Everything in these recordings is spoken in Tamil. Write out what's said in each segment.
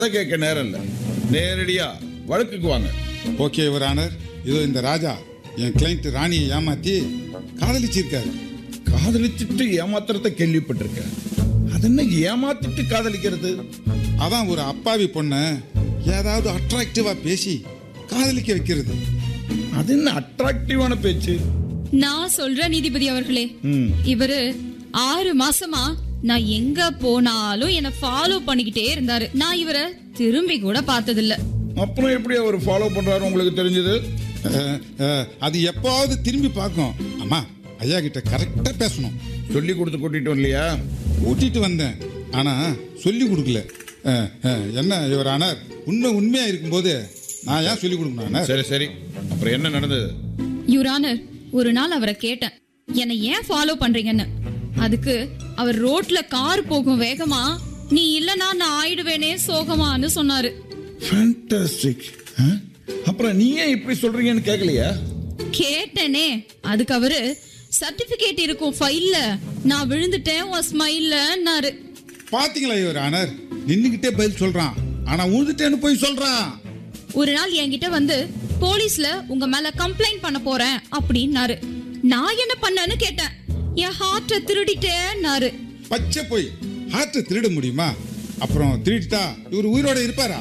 அதை கேட்க நேரம் இல்லை நேரடியா வழக்குக்கு வாங்க ஓகே யுவர் ஆனர் இதோ இந்த ராஜா என் கிளைண்ட் ராணியை ஏமாத்தி காதலிச்சிருக்காரு காதலிச்சுட்டு ஏமாத்துறத கேள்விப்பட்டிருக்கேன் அது என்ன ஏமாத்திட்டு காதலிக்கிறது அதான் ஒரு அப்பாவி பொண்ணை ஏதாவது அட்ராக்டிவா பேசி காதலிக்க வைக்கிறது அது என்ன அட்ராக்டிவான பேச்சு நான் சொல்றேன் நீதிபதி அவர்களே ம் இவரு ஆறு மாசமா நான் எங்க போனாலும் என்ன ஃபாலோ பண்ணிக்கிட்டே இருந்தாரு நான் இவரை திரும்பி கூட பார்த்ததில்ல அப்புறம் எப்படி அவர் ஃபாலோ பண்றாரு உங்களுக்கு தெரிஞ்சது அஹ், அஹ், அது எப்போவாவது திரும்பி பார்க்கும் அம்மா ஐயா கிட்ட கரெக்டாக பேசணும் சொல்லி கொடுத்து கூட்டிட்டு வரலையா கூட்டிட்டு வந்தேன் ஆனா சொல்லி கொடுக்கல அஹ், அஹ், என்ன யுவர் ஆனர் உண்மை உண்மையா இருக்கும்போது நான் ஏன் சொல்லி கொடுக்கணும் ஆனர் சரி சரி அப்புறம் என்ன நடந்தது யுவரானர் ஒரு நாள் அவரை கேட்டேன் என்னை ஏன் ஃபாலோ பண்றீங்கன்னு அதுக்கு அவர் ரோட்ல கார் போகும் வேகமா நீ இல்லனா நான் ஆயிடுவேனே சோகமான்னு சொன்னாரு ஃபேண்டாஸ்டிக் அப்புறம் நீ ஏன் இப்படி சொல்றீங்கன்னு கேட்கலையா கேட்டேனே அதுக்கு அவரு சர்டிபிகேட் இருக்கும் ஃபைல்ல நான் விழுந்துட்டேன் உன் ஸ்மைல்லன்னாரு பாத்தீங்களா யுவர் ஆனர் நின்னுகிட்டே பதில் சொல்றான் ஆனா உழுதுட்டேன்னு போய் சொல்றான் ஒரு நாள் என்கிட்ட வந்து போலீஸ்ல உங்க மேல கம்ப்ளைண்ட் பண்ண போறேன் அப்படின்னாரு நான் என்ன பண்ணேன்னு கேட்டேன் என் ஹார்ட்ட திருடிட்டேன்னாரு பச்சை போய் ஹார்ட்டை திருட முடியுமா அப்புறம் திருடிட்டா இவர் உயிரோட இருப்பாரா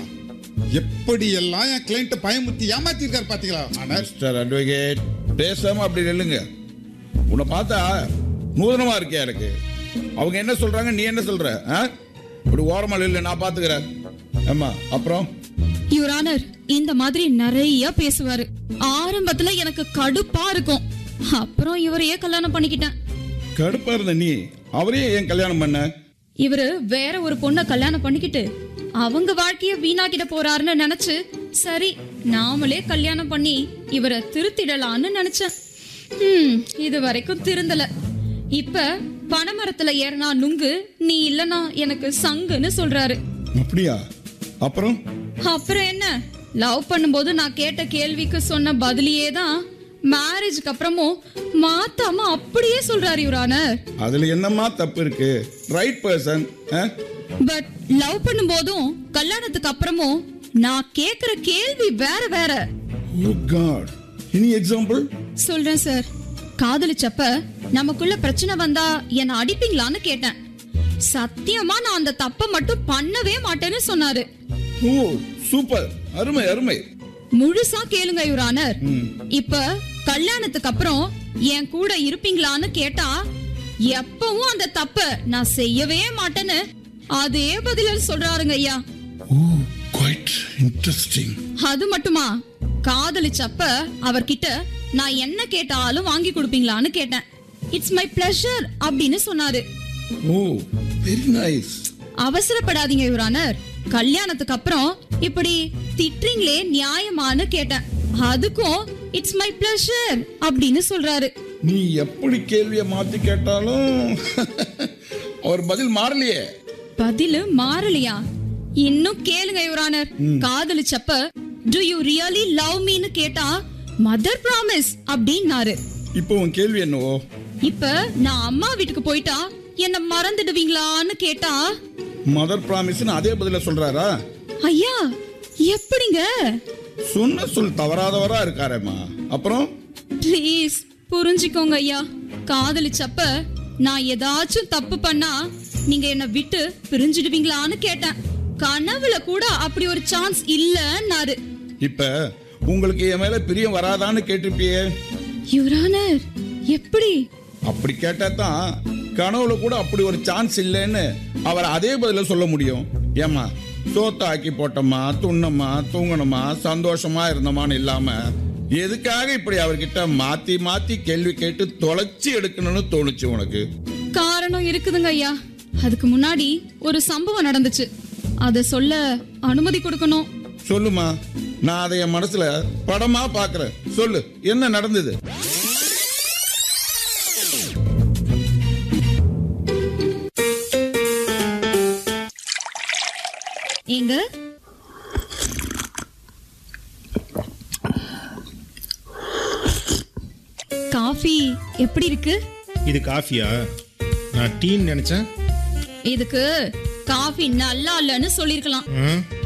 எப்படி எல்லாம் என் கிளைண்ட்டை பயமுறுத்தி ஏமாத்தி இருக்காரு பாத்தீங்களா ஆனர் மிஸ்டர் அட்வொகேட் பேசாம அப்படி நில்லுங்க உன்னை பார்த்தா நூதனமா இருக்கியா எனக்கு அவங்க என்ன சொல்றாங்க நீ என்ன சொல்ற ஆ? இப்படி ஓரமா நில்லு நான் பாத்துக்கிறேன் ஆமா அப்புறம் யுவரானர் இந்த மாதிரி நிறைய பேசுவாரு ஆரம்பத்துல எனக்கு கடுப்பா இருக்கும் அப்புறம் இவரையே கல்யாணம் பண்ணிக்கிட்டேன் கடுப்பா இருந்த நீ அவரையே ஏன் கல்யாணம் பண்ண இவரு வேற ஒரு பொண்ண கல்யாணம் பண்ணிக்கிட்டு அவங்க வாழ்க்கைய வீணாக்கிட போறாருன்னு நினைச்சு சரி நாமளே கல்யாணம் பண்ணி இவரை திருத்திடலான்னு நினைச்சேன் ஹம், இது வரைக்கும் திருந்தல இப்ப பனைமரத்துல ஏறினா நுங்கு நீ இல்லனா எனக்கு சங்குன்னு சொல்றாரு அப்படியா அப்புறம் அப்புறம் என்ன லவ் பண்ணும்போது நான் கேட்ட கேள்விக்கு சொன்ன பதிலியே தான் மேரேஜ்க்கு அப்புறமும் மாத்தாம அப்படியே சொல்றாரு யுவரானர் அதுல என்னம்மா தப்பு இருக்கு ரைட் பர்சன் பட் லவ் பண்ணும்போதும் கல்யாணத்துக்கு அப்புறமும் நான் கேக்குற கேள்வி வேற வேற ஓ காட் எனி எக்ஸாம்பிள் சொல்றேன் சார் காதலிச்சப்ப நமக்குள்ள பிரச்சனை வந்தா என்ன அடிப்பீங்களான்னு கேட்டேன் சத்தியமா நான் அந்த தப்ப மட்டும் பண்ணவே மாட்டேன்னு சொன்னாரு ஓ சூப்பர் அருமை அருமை முழுசா கேளுங்க யுவரானர் இப்ப கல்யாணத்துக்கு அப்புறம் என் கூட இருப்பீங்களான்னு கேட்டா எப்பவும் அந்த தப்ப நான் செய்யவே மாட்டேன்னு அதே பதில சொல்றாருங்க ஐயா ஓ குவைட் இன்ட்ரெஸ்டிங் அது மட்டுமா காதலிச்சப்ப அவர்கிட்ட நான் என்ன கேட்டாலும் வாங்கி கொடுப்பீங்களான்னு கேட்டேன் இட்ஸ் மை பிளஷர் அப்படின்னு சொன்னாரு ஓ வெரி நைஸ் அவசரப்படாதீங்க யுவரானர் கல்யாணத்துக்கு அப்புறம் இப்படி திட்டுறீங்களே நியாயமான்னு கேட்டேன் அதுக்கும் இட்ஸ் மை பிளஷர் அப்படின்னு சொல்றாரு நீ எப்படி கேள்வியை மாத்தி கேட்டாலும் அவர் பதில் மாறலையே பதிலு மாறலையா இன்னும் கேளுங்க யுவரானர் காதலிச்சப்ப டு யூ ரியலி லவ் மீன்னு கேட்டா மதர் ப்ராமிஸ் அப்படின்னாரு இப்போ உன் கேள்வி என்னவோ இப்ப நான் அம்மா வீட்டுக்கு போயிட்டா என்ன மறந்துடுவீங்களான்னு கேட்டா மதர் ப்ராமிஸ்னு அதே பதில சொல்றாரா ஐயா எப்படிங்க சொன்ன சொல் தவறாதவரா இருக்காரேம்மா அப்புறம் ப்ளீஸ் புரிஞ்சுக்கோங்க ஐயா காதலிச்சப்ப நான் ஏதாச்சும் தப்பு பண்ணா நீங்க என்ன விட்டு பிரிஞ்சிடுவீங்களான்னு கேட்டேன் கனவுல கூட அப்படி ஒரு சான்ஸ் இல்லன்னாரு இப்ப உங்களுக்கு என் மேல பிரியம் வராதான்னு கேட்டிருப்பியே யுவரானர் எப்படி அப்படி கேட்டா தான் கனவுல கூட அப்படி ஒரு சான்ஸ் இல்லைன்னு அவர் அதே பதில சொல்ல முடியும் ஏமா சோத்த ஆக்கி போட்டோமா துண்ணமா தூங்கணுமா சந்தோஷமா இருந்தோமான்னு இல்லாம எதுக்காக இப்படி அவர்கிட்ட மாத்தி மாத்தி கேள்வி கேட்டு தொலைச்சி எடுக்கணும்னு தோணுச்சு உனக்கு காரணம் இருக்குதுங்க ஐயா அதுக்கு முன்னாடி ஒரு சம்பவம் நடந்துச்சு அத சொல்ல அனுமதி கொடுக்கணும் சொல்லுமா நான் அதை என் மனசுல படமா பாக்குறேன் சொல்லு என்ன நடந்தது ஏங்க காஃபி எப்படி இருக்கு இது காஃபியா நான் டீன்னு நினைச்சேன் இதுக்கு காஃபி நல்லா இல்லைன்னு சொல்லிருக்கலாம் ம்,